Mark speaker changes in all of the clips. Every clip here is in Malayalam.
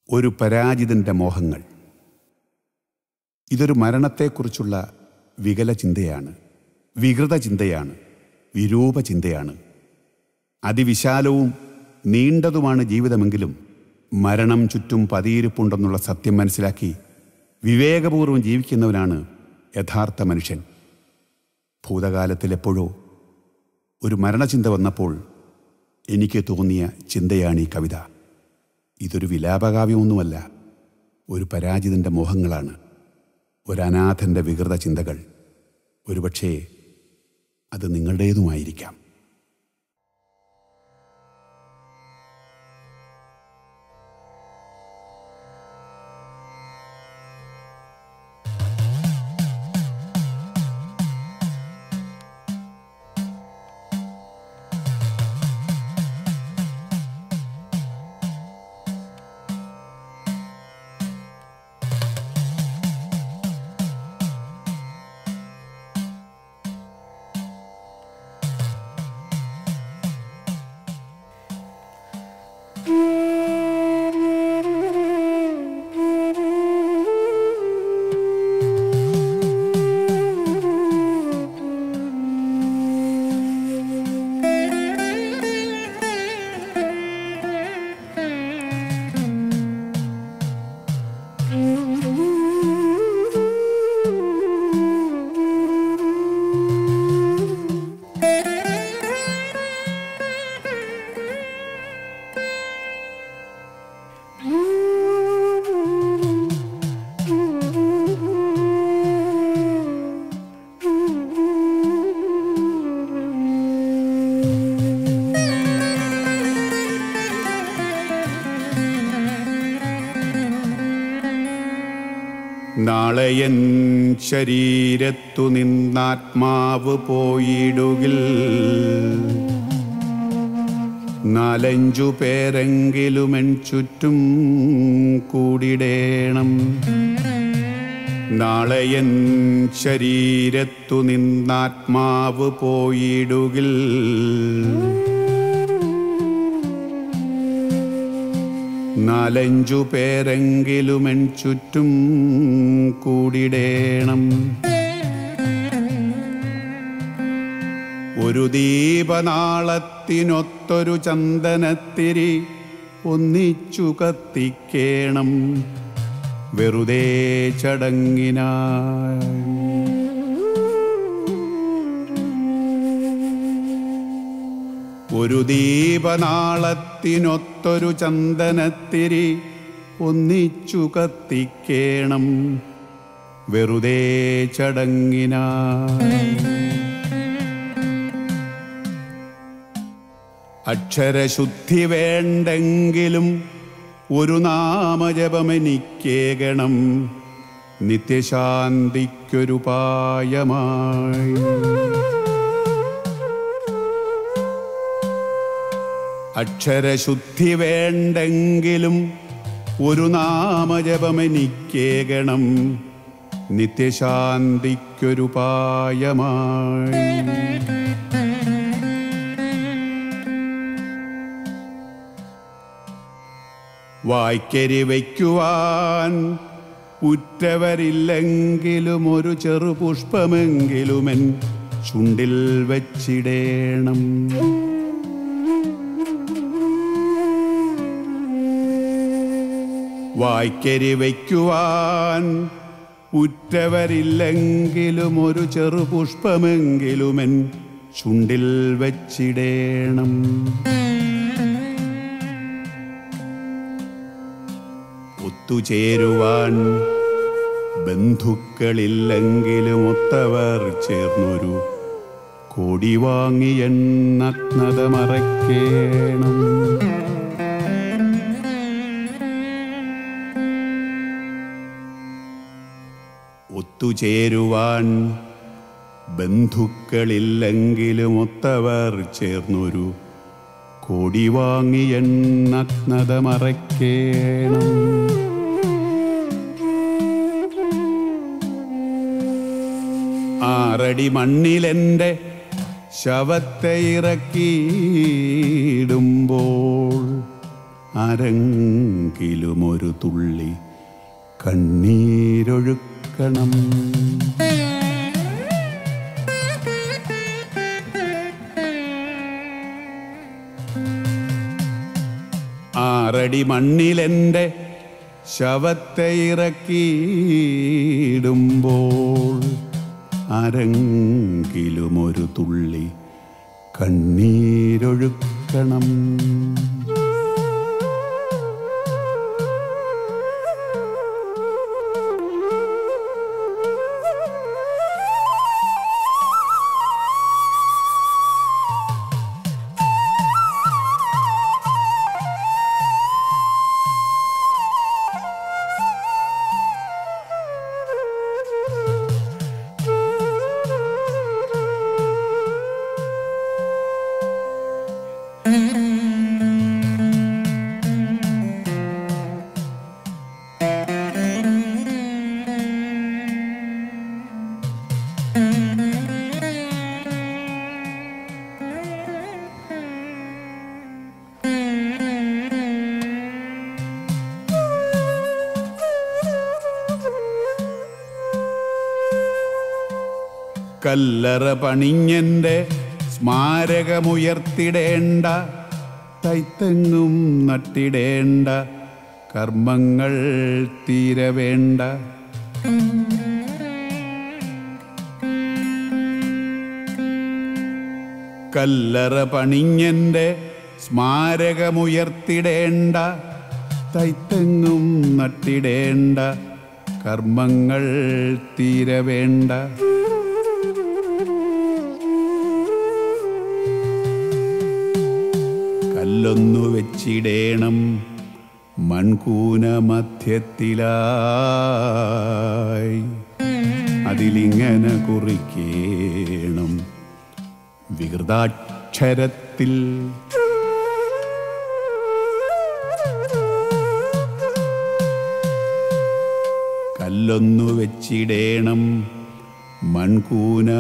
Speaker 1: ഒരു പരാജിതന്റെ മോഹങ്ങൾ ഇതൊരു മരണത്തെക്കുറിച്ചുള്ള വികല ചിന്തയാണ് വികൃത ചിന്തയാണ് വിരൂപ ചിന്തയാണ് അതിവിശാലവും നീണ്ടതുമാണ് ജീവിതമെങ്കിലും മരണം ചുറ്റും പതിയിരിപ്പുണ്ടെന്നുള്ള സത്യം മനസ്സിലാക്കി വിവേകപൂർവ്വം ജീവിക്കുന്നവനാണ് യഥാർത്ഥ മനുഷ്യൻ ഭൂതകാലത്തിലെപ്പോഴോ ഒരു മരണചിന്ത വന്നപ്പോൾ എനിക്ക് തോന്നിയ ചിന്തയാണ് ഈ കവിത ഇതൊരു വിലാപകാവ്യമൊന്നുമല്ല ഒരു പരാജിതന്റെ മോഹങ്ങളാണ് ഒരു അനാഥന്റെ വികൃത ചിന്തകൾ ഒരുപക്ഷേ അത് നിങ്ങളുടേതുമായിരിക്കാം നാളെയൻ ശരീരത്തു നിന്നാത്മാവ് പോയിടുകിൽ നാലഞ്ചു പേരെങ്കിലുമെൻ ചുറ്റും കൂടിടേണം നാളെയൻ ശരീരത്തു നിന്നാത്മാവ് പോയിടുകിൽ നാലഞ്ചു പേരെങ്കിലുമെൻ ചുറ്റും കൂടിടേണം ഒരു ദീപനാളത്തിനൊത്തൊരു ചന്ദനത്തിരി ഒന്നിച്ചു കത്തിക്കേണം വെറുതെ ചടങ്ങിനായി ഒരു ദീപനാളത്തിനൊത്തൊരു ചന്ദനത്തിരി ഒന്നിച്ചു കത്തിക്കേണം വെറുതെ ചടങ്ങിനായി അക്ഷരശുദ്ധി വേണ്ടെങ്കിലും ഒരു നാമജപമെനിക്കേകണം നിത്യശാന്തിക്കൊരു പായമായി അക്ഷരശുദ്ധി വേണ്ടെങ്കിലും ഒരു നാമജപമെനിക്കേകണം നിത്യശാന്തിക്കൊരു പായമായി വായ്ക്കരി വയ്ക്കുവാൻ ഉറ്റവരില്ലെങ്കിലും ഒരു ചെറു പുഷ്പമെങ്കിലുമെൻ ചുണ്ടിൽ വച്ചിടേണം വായ്ക്കരി വയ്ക്കുവാൻ ഉറ്റവരില്ലെങ്കിലും ഒരു ചെറു പുഷ്പമെങ്കിലുമെൻ ചുണ്ടിൽ വച്ചിടേണം ഒത്തുചേരുവാൻ ബന്ധുക്കളില്ലെങ്കിലും ഒത്തവർ ചേർന്നൊരു കൊടി വാങ്ങിയൻ നഗ്നത മറയ്ക്കേണം ഒത്തുചേരുവാൻ ബന്ധുക്കളില്ലെങ്കിലും ഒത്തവർ ചേർന്നൊരു കൊടി വാങ്ങിയൻ നഗ്നത മറയ്ക്കേണം ആറടി മണ്ണിലെൻ്റെ ശവത്തെ ഇറക്കിയിടുമ്പോൾ ആരെങ്കിലും ഒരു തുള്ളി കണ്ണീരൊഴുക്കണം ആറടി മണ്ണിലെൻ്റെ ശവത്തെ ഇറക്കിയിടുമ്പോൾ ആരെങ്കിലും ഒരു തുള്ളി കണ്ണീരൊഴുക്കണം കല്ലറ പണിഞ്ഞെൻ്റെ സ്മാരകമുയർത്തിടേണ്ട തൈത്തെങ്ങും നട്ടിടേണ്ട കർമ്മങ്ങൾ തീരെ വേണ്ട കല്ലറ പണിഞ്ഞെൻ്റെ സ്മാരകമുയർത്തിടേണ്ട തൈത്തെങ്ങും നട്ടിടേണ്ട കർമ്മങ്ങൾ തീരെ വേണ്ട കല്ലൊന്നു വെച്ചിടേണം മൺകൂന മധ്യത്തിലായി അതിലിങ്ങനെ കുറിക്കേണം വികൃതാക്ഷരത്തിൽ കല്ലൊന്നു വെച്ചിടേണം മൺകൂന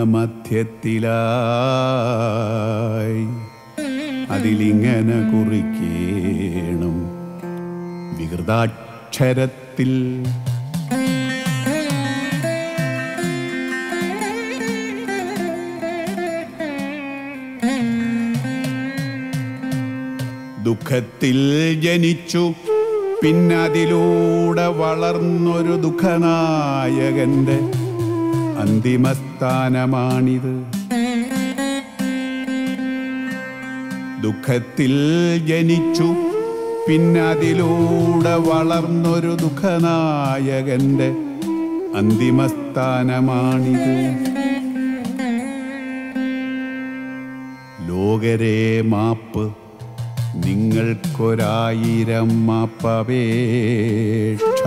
Speaker 1: മധ്യത്തിലായി അതിലിങ്ങനെ കുറിക്കേണം വികൃതാക്ഷരത്തിൽ ദുഃഖത്തിൽ ജനിച്ചു പിന്നതിലൂടെ വളർന്നൊരു ദുഃഖനായകന്റെ അന്തിമസ്ഥാനമാണിത് ദുഃഖത്തിൽ ജനിച്ചു പിന്നതിലൂടെ വളർന്നൊരു ദുഃഖനായകന്റെ അന്തിമസ്ഥാനമാണിത് ലോകരെ മാപ്പ് നിങ്ങൾക്കൊരായിരം മാപ്പപേക്ഷ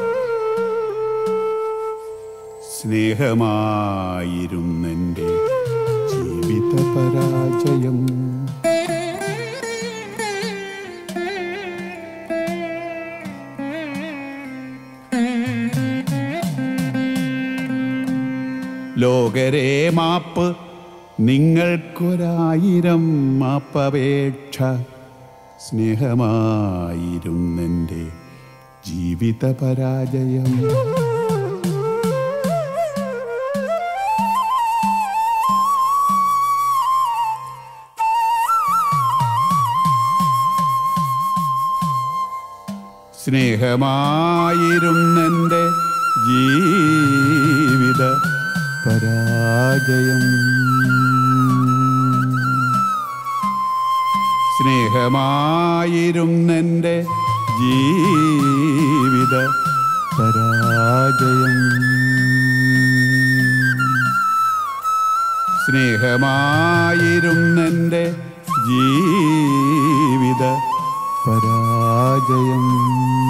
Speaker 1: സ്നേഹമായിരുന്നെൻ്റെ ജീവിത പരാജയം ലോകരെ മാപ്പ് നിങ്ങൾക്കൊരായിരം മാപ്പപേക്ഷ സ്നേഹമായിരുന്നെൻ്റെ ജീവിത പരാജയം സ്നേഹമായിരുന്നെൻ്റെ ജീവിത പരാജയം സ്നേഹമായിരുന്നെൻ്റെ ജീവിത പരാജയം സ്നേഹമായിരുന്നെൻ്റെ ജീവിത പരാജയം